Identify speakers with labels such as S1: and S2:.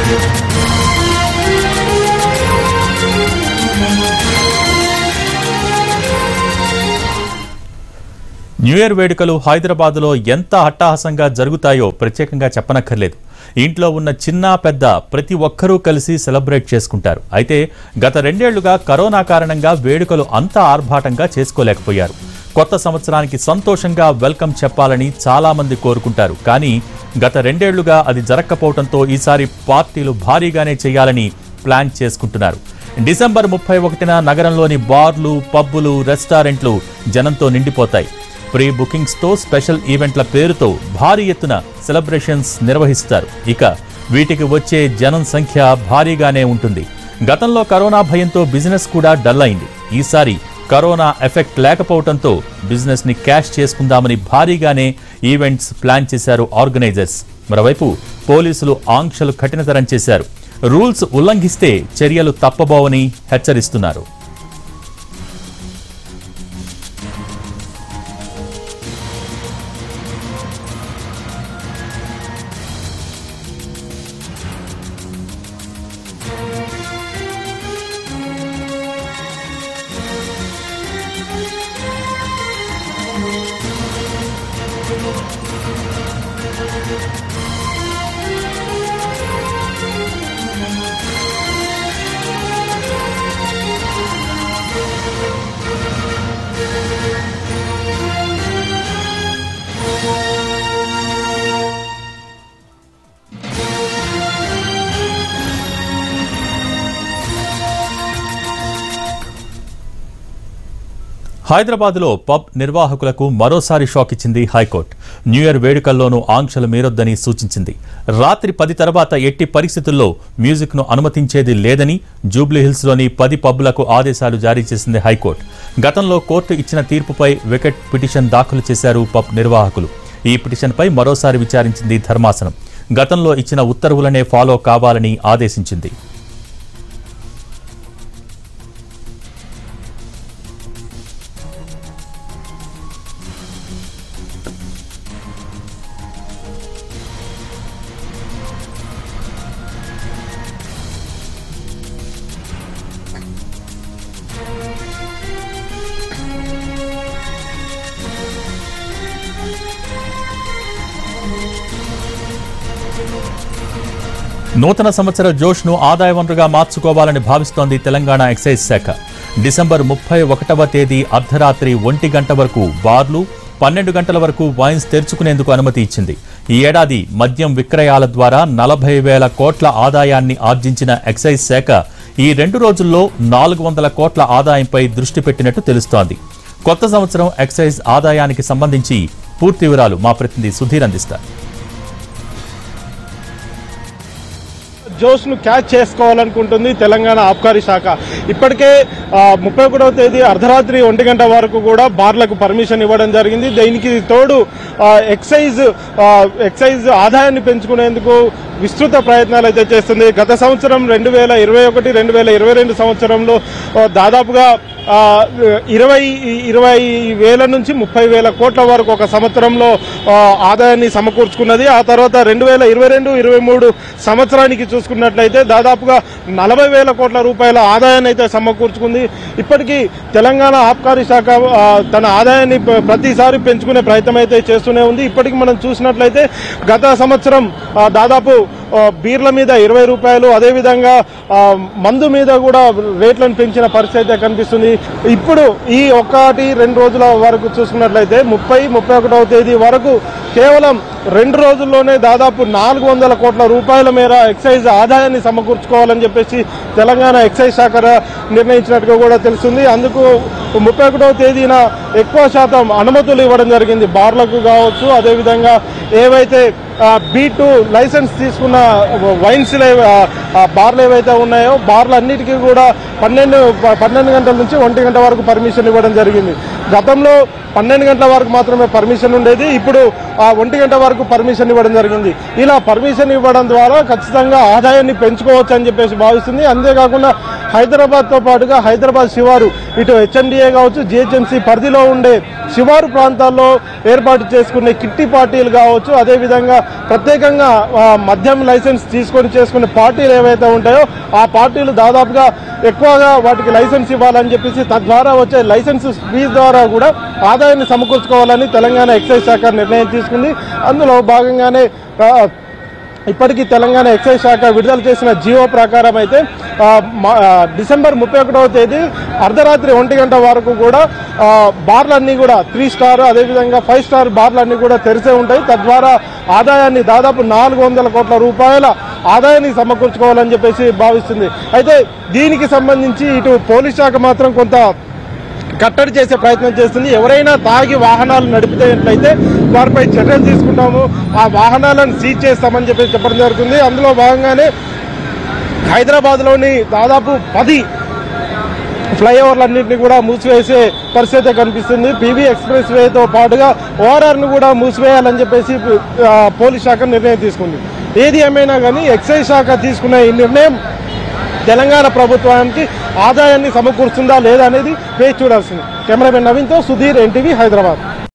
S1: new year వేడుకలు హైదరాబాద్లో ఎంత అట్టహాసంగా జరుగుతాయో ప్రత్యేకంగా చెప్పనక్కర్లేదు ఇంట్లో ఉన్న చిన్న పెద్ద ప్రతి ఒక్కరూ కలిసి సెలబ్రేట్ చేసుకుంటారు అయితే గత రెండేళ్లుగా కరోనా కారణంగా వేడుకలు అంత ఆర్భాటంగా చేసుకోలేకపోయారు కొత్త సంవత్సరానికి సంతోషంగా వెల్కమ్ చెప్పాలని చాలా మంది కోరుకుంటారు కానీ గత రెండేళ్లుగా అది జరగకపోవడంతో ఈసారి పార్టీలు భారీగానే చేయాలని ప్లాన్ చేసుకుంటున్నారు డిసెంబర్ ముప్పై ఒకటిన నగరంలోని బార్లు పబ్బులు రెస్టారెంట్లు జనంతో నిండిపోతాయి ప్రీ బుకింగ్స్తో స్పెషల్ ఈవెంట్ల పేరుతో భారీ ఎత్తున సెలబ్రేషన్స్ నిర్వహిస్తారు ఇక వీటికి వచ్చే జనం సంఖ్య భారీగానే ఉంటుంది గతంలో కరోనా భయంతో బిజినెస్ కూడా డల్ అయింది ఈసారి కరోనా ఎఫెక్ట్ లేకపోవడంతో బిజినెస్ ని క్యాష్ చేసుకుందామని భారీగానే ఈవెంట్స్ ప్లాన్ చేశారు ఆర్గనైజర్స్ మరోవైపు పోలీసులు ఆంక్షలు కఠినతరం చేశారు రూల్స్ ఉల్లంఘిస్తే చర్యలు తప్పబోవని హెచ్చరిస్తున్నారు హైదరాబాద్లో పబ్ నిర్వాహకులకు మరోసారి షాక్ ఇచ్చింది హైకోర్టు న్యూ ఇయర్ వేడుకల్లోనూ ఆంక్షలు మీరొద్దని సూచించింది రాత్రి పది తర్వాత ఎట్టి పరిస్థితుల్లో మ్యూజిక్ను అనుమతించేది లేదని జూబ్లీహిల్స్లోని పది పబ్లకు ఆదేశాలు జారీ చేసింది హైకోర్టు గతంలో కోర్టు ఇచ్చిన తీర్పుపై వికెట్ పిటిషన్ దాఖలు చేశారు పబ్ నిర్వాహకులు ఈ పిటిషన్పై మరోసారి విచారించింది ధర్మాసనం గతంలో ఇచ్చిన ఉత్తర్వులనే ఫాలో కావాలని ఆదేశించింది నూతన సంవత్సర జోష్ను ఆదాయ వనరుగా మార్చుకోవాలని భావిస్తోంది తెలంగాణ ఎక్సైజ్ శాఖ డిసెంబర్ ముప్పై ఒకటవ తేదీ అర్ధరాత్రి ఒంటి గంట వరకు బార్లు పన్నెండు గంటల వరకు వైన్స్ తెరుచుకునేందుకు అనుమతి ఇచ్చింది ఈ ఏడాది మద్యం విక్రయాల ద్వారా నలభై వేల కోట్ల ఆదాయాన్ని ఆర్జించిన ఎక్సైజ్ శాఖ ఈ రెండు రోజుల్లో నాలుగు వందల కోట్ల ఆదాయంపై దృష్టి పెట్టినట్టు తెలుస్తోంది కొత్త సంవత్సరం ఎక్సైజ్ ఆదాయానికి సంబంధించి పూర్తి వివరాలు మా ప్రతినిధి సుధీర్ అందిస్తారు
S2: జోష్ను క్యాచ్ చేసుకోవాలనుకుంటుంది తెలంగాణ ఆబ్కారీ శాఖ ఇప్పటికే ఆ, ముప్పై ఒకటవ తేదీ అర్ధరాత్రి ఒంటి గంట వరకు కూడా బార్లకు పర్మిషన్ ఇవ్వడం జరిగింది దీనికి తోడు ఆ, ఎక్సైజ్ ఆ, ఎక్సైజ్ ఆదాయాన్ని పెంచుకునేందుకు విస్తృత ప్రయత్నాలు అయితే చేస్తుంది గత సంవత్సరం రెండు వేల ఇరవై ఒకటి రెండు వేల ఇరవై రెండు సంవత్సరంలో ఆ, దాదాపుగా ఆ, ఇరవై ఇరవై వేల నుంచి ముప్పై వేల కోట్ల వరకు ఒక సంవత్సరంలో ఆ, ఆదాయాన్ని సమకూర్చుకున్నది ఆ తర్వాత రెండు వేల ఇరవై రెండు ఇరవై మూడు సంవత్సరానికి చూసుకున్నట్లయితే దాదాపుగా నలభై వేల కోట్ల రూపాయల ఆదాయాన్ని అయితే సమకూర్చుకుంది ఇప్పటికీ తెలంగాణ ఆబ్కారీ శాఖ ఆ, తన ఆదాయాన్ని ప- ప్రతిసారి పెంచుకునే ప్రయత్నం అయితే చేస్తూనే ఉంది ఇప్పటికి మనం చూసినట్లయితే గత సంవత్సరం ఆ, దాదాపు ఆ, బీర్ల మీద ఇరవై రూపాయలు అదేవిధంగా ఆ, మందు మీద కూడా రేట్లను పెంచిన పరిస్థితి అయితే కనిపిస్తుంది ఇప్పుడు ఈ ఒకటి రెండు రోజుల వరకు చూసుకున్నట్లయితే ముప్పై ముప్పై ఒకటవ తేదీ వరకు కేవలం రెండు రోజుల్లోనే దాదాపు నాలుగు వందల కోట్ల రూపాయల మేర ఎక్సైజ్ ఆదాయాన్ని సమకూర్చుకోవాలని చెప్పేసి తెలంగాణ ఎక్సైజ్ శాఖ నిర్ణయించినట్టుగా కూడా తెలుస్తుంది అందుకు ముప్పై ఒకటవ తేదీన ఎక్కువ శాతం అనుమతులు ఇవ్వడం జరిగింది బార్లకు కావచ్చు అదేవిధంగా ఏవైతే బీ టూ లైసెన్స్ తీసుకున్న వైన్స్ బార్లు ఏవైతే ఉన్నాయో బార్లు అన్నిటికీ కూడా పన్నెండు ప- పన్నెండు గంటల నుంచి ఒంటి గంట వరకు పర్మిషన్ ఇవ్వడం జరిగింది గతంలో పన్నెండు గంటల వరకు మాత్రమే పర్మిషన్ ఉండేది ఇప్పుడు ఆ ఒంటి గంట వరకు పర్మిషన్ ఇవ్వడం జరిగింది ఇలా పర్మిషన్ ఇవ్వడం ద్వారా ఖచ్చితంగా ఆదాయాన్ని పెంచుకోవచ్చు అని చెప్పేసి భావిస్తుంది అంతేకాకుండా హైదరాబాద్తో పాటుగా హైదరాబాద్ శివారు ఇటు హెచ్ఎండిఏ కావచ్చు జిహెచ్ఎంసీ పరిధిలో ఉండే శివారు ప్రాంతాల్లో ఏర్పాటు చేసుకునే కిట్టి పార్టీలు కావచ్చు అదేవిధంగా ప్రత్యేకంగా ఆ, మద్యం లైసెన్స్ తీసుకొని చేసుకునే పార్టీలు ఏవైతే ఉంటాయో ఆ పార్టీలు దాదాపుగా ఎక్కువగా వాటికి లైసెన్స్ ఇవ్వాలని చెప్పేసి తద్వారా వచ్చే లైసెన్స్ ఫీజు ద్వారా కూడా ఆదాయాన్ని సమకూర్చుకోవాలని తెలంగాణ ఎక్సైజ్ శాఖ నిర్ణయం తీసుకుంది అందులో భాగంగానే ఆ, ఇప్పటికీ తెలంగాణ ఎక్సైజ్ శాఖ విడుదల చేసిన జియో ప్రకారం అయితే ఆ, మా- ఆ, డిసెంబర్ ముప్పై ఒకటవ తేదీ అర్ధరాత్రి ఒంటి గంట వరకు కూడా ఆ, బార్లన్నీ కూడా త్రీ స్టార్ అదేవిధంగా ఫైవ్ స్టార్ బార్లన్నీ కూడా తెరిసే ఉంటాయి తద్వారా ఆదాయాన్ని దాదాపు నాలుగు వందల కోట్ల రూపాయల ఆదాయాన్ని సమకూర్చుకోవాలని చెప్పేసి భావిస్తుంది అయితే దీనికి సంబంధించి ఇటు పోలీస్ శాఖ మాత్రం కొంత కట్టడి చేసే ప్రయత్నం చేస్తుంది ఎవరైనా తాగి వాహనాలు నడిపితేట్లయితే వారిపై చర్యలు తీసుకుంటాము ఆ వాహనాలను సీజ్ చేస్తామని చెప్పి చెప్పడం జరుగుతుంది అందులో భాగంగానే హైదరాబాద్లోని దాదాపు పది ఫ్లైఓవర్లన్నింటినీ కూడా మూసివేసే పరిస్థితి కనిపిస్తుంది పీవీ ఎక్స్ప్రెస్ వేతో పాటుగా ఓఆర్ఆర్ను కూడా మూసివేయాలని చెప్పేసి ఆ, పోలీస్ శాఖ నిర్ణయం తీసుకుంది ఏది ఏమైనా కానీ ఎక్సైజ్ శాఖ తీసుకున్న ఈ నిర్ణయం తెలంగాణ ప్రభుత్వానికి ఆదాయాన్ని సమకూరుస్తుందా లేదా అనేది వేచి చూడాల్సింది కెమెరామెన్ నవీన్తో సుధీర్ ఎన్టీవీ హైదరాబాద్